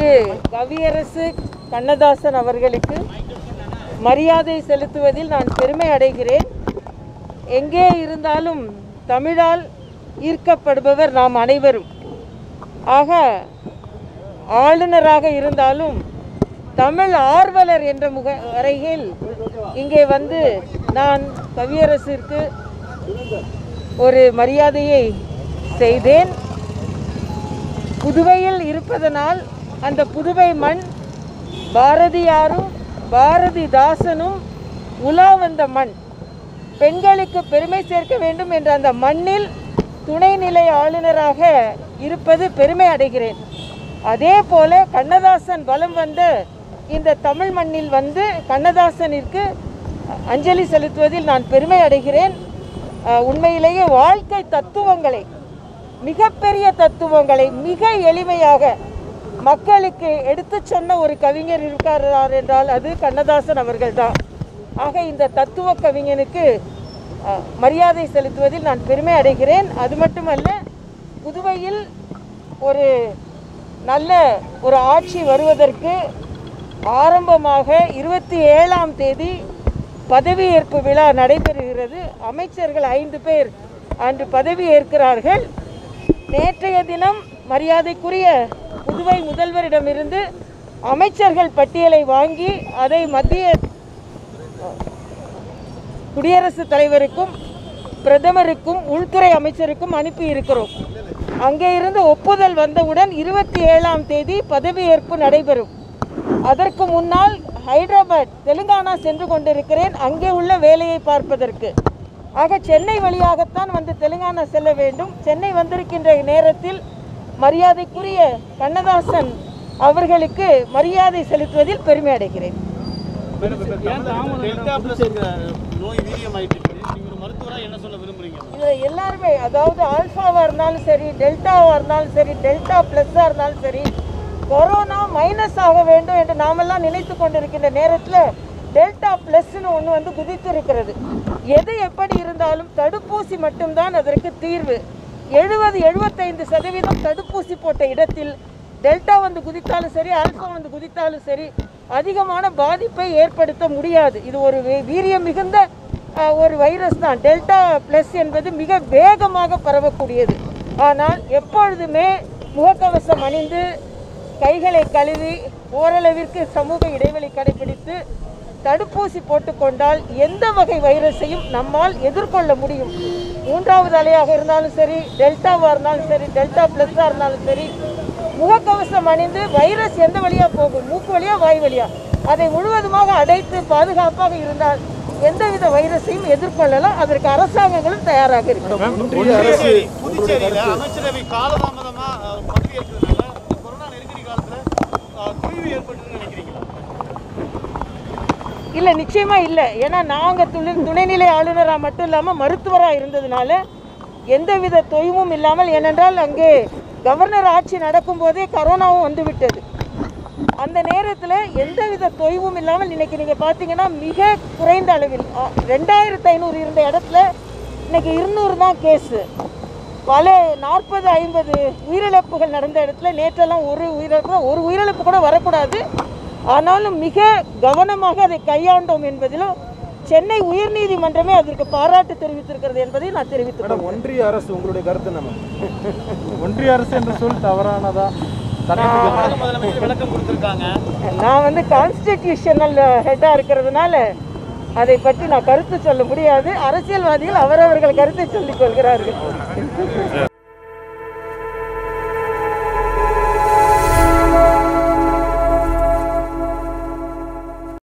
திரு கவியரசு கண்ணதாசன் அவர்களுக்கு மரியாதை செலுத்துவதில் நான் பெருமை அடைகிறேன் எங்கே இருந்தாலும் தமிழால் ஈர்க்கப்படுபவர் நாம் அனைவரும் ஆக ஆளுநராக இருந்தாலும் தமிழ் ஆர்வலர் என்ற முக அறையில் இங்கே வந்து நான் கவியரசிற்கு ஒரு மரியாதையை செய்தேன் புதுவையில் இருப்பதனால் அந்த புதுவை மண் பாரதியாரும் பாரதிதாசனும் உலா வந்த மண் பெண்களுக்கு பெருமை சேர்க்க வேண்டும் என்ற அந்த மண்ணில் துணைநிலை ஆளுநராக இருப்பது பெருமை அடைகிறேன் அதே போல கண்ணதாசன் வலம் வந்த இந்த தமிழ் மண்ணில் வந்து கண்ணதாசனிற்கு அஞ்சலி செலுத்துவதில் நான் பெருமை அடைகிறேன் அஹ், உண்மையிலேயே வாழ்க்கை தத்துவங்களை மிகப்பெரிய தத்துவங்களை மிக எளிமையாக மக்களுக்கு எடுத்துச் சொன்ன ஒரு கவிஞர் இருக்கிறார் என்றால் அது கண்ணதாசன் அவர்கள்தான் ஆக இந்த தத்துவ கவிஞனுக்கு அஹ், மரியாதை செலுத்துவதில் நான் பெருமை அடைகிறேன் அது மட்டுமல்ல புதுவையில் ஒரு நல்ல ஒரு ஆட்சி வருவதற்கு ஆரம்பமாக இருபத்தி ஏழாம் தேதி பதவியேற்பு விழா நடைபெறுகிறது அமைச்சர்கள் ஐந்து பேர் அன்று பதவி ஏற்கிறார்கள் நேற்றைய தினம் மரியாதைக்குரிய புதுவை முதல்வரிடமிருந்து அமைச்சர்கள் பட்டியலை வாங்கி அதை மத்திய குடியரசுத் தலைவருக்கும் பிரதமருக்கும் உள்துறை அமைச்சருக்கும் அனுப்பி இருக்கிறோம் அங்கே இருந்து ஒப்புதல் வந்தவுடன் இருபத்தி ஏழாம் தேதி பதவியேற்பு நடைபெறும் அதற்கு முன்னால் ஹைதராபாத் தெலுங்கானா சென்று கொண்டிருக்கிறேன் அங்கே உள்ள வேலையை பார்ப்பதற்கு ஆக சென்னை வழியாகத்தான் வந்து தெலுங்கானா செல்ல வேண்டும் சென்னை வந்திருக்கின்ற நேரத்தில் மரியாதைக்குரிய கண்ணதாசன் அவர்களுக்கு மரியாதை செலுத்துவதில் பெருமை அடைகிறேன் டெல்டா பிளஸ் நோய் வீரியமாயிட்டு இருக்கு நீங்க ஒரு மருத்துவரா என்ன சொல்ல விரும்புறீங்க இதில் எல்லாருமே அதாவது ஆல்ஃபாவாக இருந்தாலும் சரி டெல்டாவாக இருந்தாலும் சரி டெல்டா ப்ளஸ்ஸாக இருந்தாலும் சரி கொரோனா மைனஸ் ஆக வேண்டும் என்று நாமெல்லாம் நினைத்து கொண்டிருக்கின்ற நேரத்தில் டெல்டா ப்ளஸ்னு ஒன்று வந்து குதித்து இருக்கிறது எது எப்படி இருந்தாலும் தடுப்பூசி மட்டும்தான் அதற்கு தீர்வு எழுபது எழுபத்தைந்து சதவீதம் தடுப்பூசி போட்ட இடத்தில் டெல்டா வந்து குதித்தாலும் சரி ஆல்ஃபா வந்து குதித்தாலும் சரி அதிகமான பாதிப்பை ஏற்படுத்த முடியாது இது ஒரு வீ- வீரியம் மிகுந்த அஹ், ஒரு வைரஸ் தான் டெல்டா ப்ளஸ் என்பது மிக வேகமாக பரவக்கூடியது ஆனால் எப்பொழுதுமே முகக்கவசம் அணிந்து கைகளை கழுவி ஓரளவிற்கு சமூக இடைவெளி கடைபிடித்து தடுப்பூசி போட்டுக்கொண்டால் எந்த வகை வைரஸையும் நம்மால் எதிர்கொள்ள முடியும் மூன்றாவது அலையாக இருந்தாலும் சரி டெல்டாவாக இருந்தாலும் சரி டெல்டா ப்ளஸ்ஸாக இருந்தாலும் சரி முகக்கவசம் அணிந்து வைரஸ் எந்த வழியாக போகும் மூக்கு வழியா வாய் வழியா அதை முழுவதுமாக அடைத்து பாதுகாப்பாக இருந்தால் எந்தவித வைரஸையும் எதிர்கொள்ளலாம் அதற்கு அரசாங்கங்களும் தயாராக இருக்கும் புதுச்சேரி புதுச்சேரியில அமைச்சரவை காலதாமதமா அஹ், பதவியேற்றதுனால இந்த கொரோனா நெருக்கடி காலத்துல அஹ், தொய்வு ஏற்பட்டுன்னு நினைக்கிறீங்களா இல்லை நிச்சயமா இல்லை ஏன்னா நாங்கள் துணை துணைநிலை ஆளுநராக மட்டும் இல்லாமல் மருத்துவராக இருந்ததுனால எந்தவித தொய்வும் இல்லாமல் ஏனென்றால் அங்கே கவர்னர் ஆட்சி நடக்கும்போதே கரோனாவும் வந்து விட்டது அந்த நேரத்தில் எந்தவித தொய்வும் இல்லாமல் இன்னைக்கு நீங்கள் பார்த்தீங்கன்னா மிக குறைந்த அளவில் ஆ, ரெண்டாயிரத்து ஐநூறு இருந்த இடத்துல இன்னைக்கு இருநூறு தான் கேஸு பல நாற்பது ஐம்பது உயிரிழப்புகள் நடந்த இடத்துல நேற்றெல்லாம் ஒரு உயிரிழப்பு ஒரு உயிரிழப்பு கூட வரக்கூடாது ஆனாலும் மிக கவனமாக அதை கையாண்டோம் என்பதிலும் சென்னை உயர்நீதிமன்றமே அதற்கு பாராட்டு தெரிவித்திருக்கிறது என்பதை நான் தெரிவித்துக் மேடம் ஒன்றிய அரசு உங்களுடைய கருத்து என்ன மேம் ஒன்றிய அரசு என்ற சொல் தவறானதா தமிழக முதலமைச்சர் விளக்கம் கொடுத்திருக்காங்க நான் வந்து கான்ஸ்டிடியூஷனல் ஹெட்டாக இருக்கிறதுனால அதை பற்றி நான் கருத்து சொல்ல முடியாது அரசியல்வாதிகள் அவரவர்கள் கருத்தை சொல்லிக் கொள்கிறார்கள்